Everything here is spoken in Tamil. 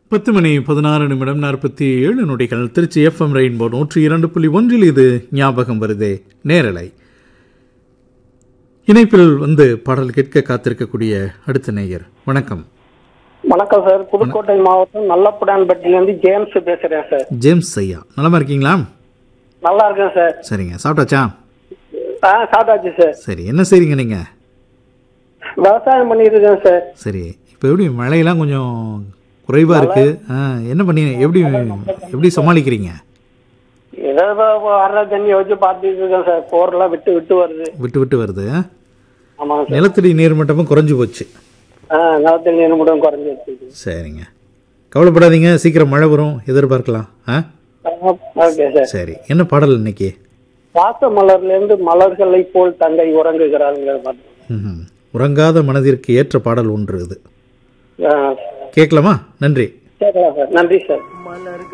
பத்து மணி பதினாறு நிமிடம் நாற்பத்தி ஏழு நொடிகள் திருச்சி எஃப்எம் ரெயின்போ நூற்றி இரண்டு புள்ளி ஒன்றில் இது ஞாபகம் வருதே நேரலை இணைப்பில் வந்து பாடல் கேட்க காத்திருக்கக்கூடிய அடுத்த நேயர் வணக்கம் வணக்கம் சார் புதுக்கோட்டை மாவட்டம் நல்லப்புடான்பட்டியிலேருந்து ஜேம்ஸ் பேசுறேன் சார் ஜேம்ஸ் ஐயா நலமா இருக்கீங்களா நல்லா இருக்கேன் சார் சரிங்க சாப்பிட்டாச்சா ஆ சாப்பிட்டாச்சு சார் சரி என்ன செய்றீங்க நீங்க விவசாயம் பண்ணிட்டு இருக்கேன் சார் சரி இப்போ எப்படி மழையெல்லாம் கொஞ்சம் குறைவா இருக்கு ஆ, என்ன பண்ணி எப்படி எப்படி சமாளிக்கிறீங்க ஏதோ இப்போ வர்ற தண்ணியை வச்சு பார்த்துட்டு இருக்கேன் சார் போரெல்லாம் விட்டு விட்டு வருது விட்டு விட்டு வருது ஆமாங்க சார் நிலத்தடி நீர்மட்டமும் குறைஞ்சு போச்சு ஆ நிலத்தடி நீர் மட்டும் குறைஞ்சி வச்சிருக்கு சரிங்க கவலைப்படாதீங்க சீக்கிரம் மழை வரும் எதிர்பார்க்கலாம் ஆ ஓகே சார் சரி என்ன பாடல் இன்னைக்கு வாச மலர்லேருந்து மலர்களை போல் தங்கை உறங்குகிறாருங்கிற பாட்டு ம்ஹும். உறங்காத மனதிற்கு ஏற்ற பாடல் ஒன்று இது ஆ கேட்கலாமா நன்றி கேட்கலாம் சார் நன்றி சார்